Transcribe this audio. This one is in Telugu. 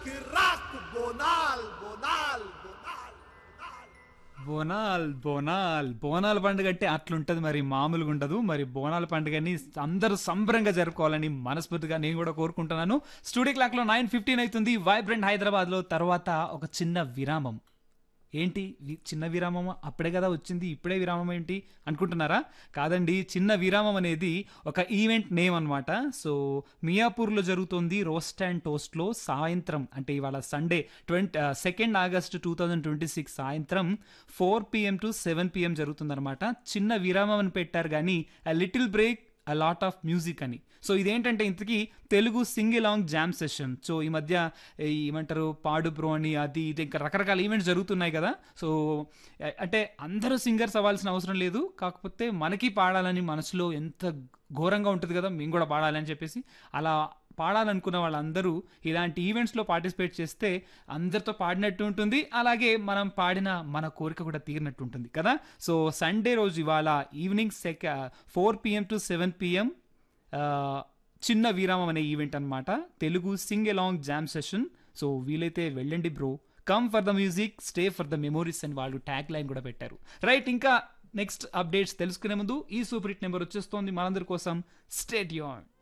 కిరాక్ బోనాల్ బోనాల్ బోనాల్ బోనాల్ బోనాల్ బోనాల్ బోనాల పండుగ అంటే అట్లుంటది మరి మామూలుగా ఉండదు మరి బోనాల పండుగని అందరూ సంబరంగా జరుపుకోవాలని మనస్ఫూర్తిగా నేను కూడా కోరుకుంటున్నాను స్టూడియో క్లాక్ లో నైన్ ఫిఫ్టీన్ అవుతుంది వైబ్రెంట్ హైదరాబాద్ లో తర్వాత ఒక చిన్న విరామం ఏంటి వి- చిన్న విరామం అప్పుడే కదా వచ్చింది ఇప్పుడే విరామం ఏంటి అనుకుంటున్నారా కాదండి చిన్న విరామం అనేది ఒక ఈవెంట్ నేమ్ అనమాట సో మియాపూర్లో జరుగుతుంది రోస్ట్ అండ్ టోస్ట్లో సాయంత్రం అంటే ఇవాళ Sunday twenty second August two thousand twenty six సాయంత్రం four PM to seven PM జరుగుతుందన్నమాట చిన్న విరామం అని పెట్టారు కానీ little break a lot of music అని సో ఇదేంటంటే ఇంతకీ Telugu sing long jam session so ఈ మధ్య ఈ ఏమంటారు పాడు బ్రో అని అది ఇది ఇంకా రకరకాల ఈవెంట్స్ జరుగుతున్నాయి కదా సో అ- అంటే అందరూ సింగర్స్ అవ్వాల్సిన అవసరం లేదు కాకపోతే మనకి పాడాలని మనసులో ఎంత ఘోరంగా ఉంటుంది కదా మేము కూడా పాడాలని చెప్పేసి అలా పాడాలనుకున్న వాళ్ళందరూ ఇలాంటి ఈవెంట్స్లో పార్టిసిపేట్ చేస్తే అందరితో పాడినట్టు ఉంటుంది అలాగే మనం పాడిన మన కోరిక కూడా తీరినట్టు ఉంటుంది కదా సో సండే రోజు ఇవాళ ఈవినింగ్ సెక four PM to seven PM చిన్న విరామం అనే ఈవెంట్ అన్నమాట Telugu sing along jam session so వీలైతే వెళ్ళండి bro come for the music stay for the memories అని వాళ్ళు ట్యాగ్ లైన్ కూడా పెట్టారు రైట్ ఇంకా నెక్స్ట్ అప్డేట్స్ తెలుసుకునే ముందు ఈ సూపర్ హిట్ నెంబర్ వచ్చేస్తోంది మనందరి కోసం స్టేట్ యూన్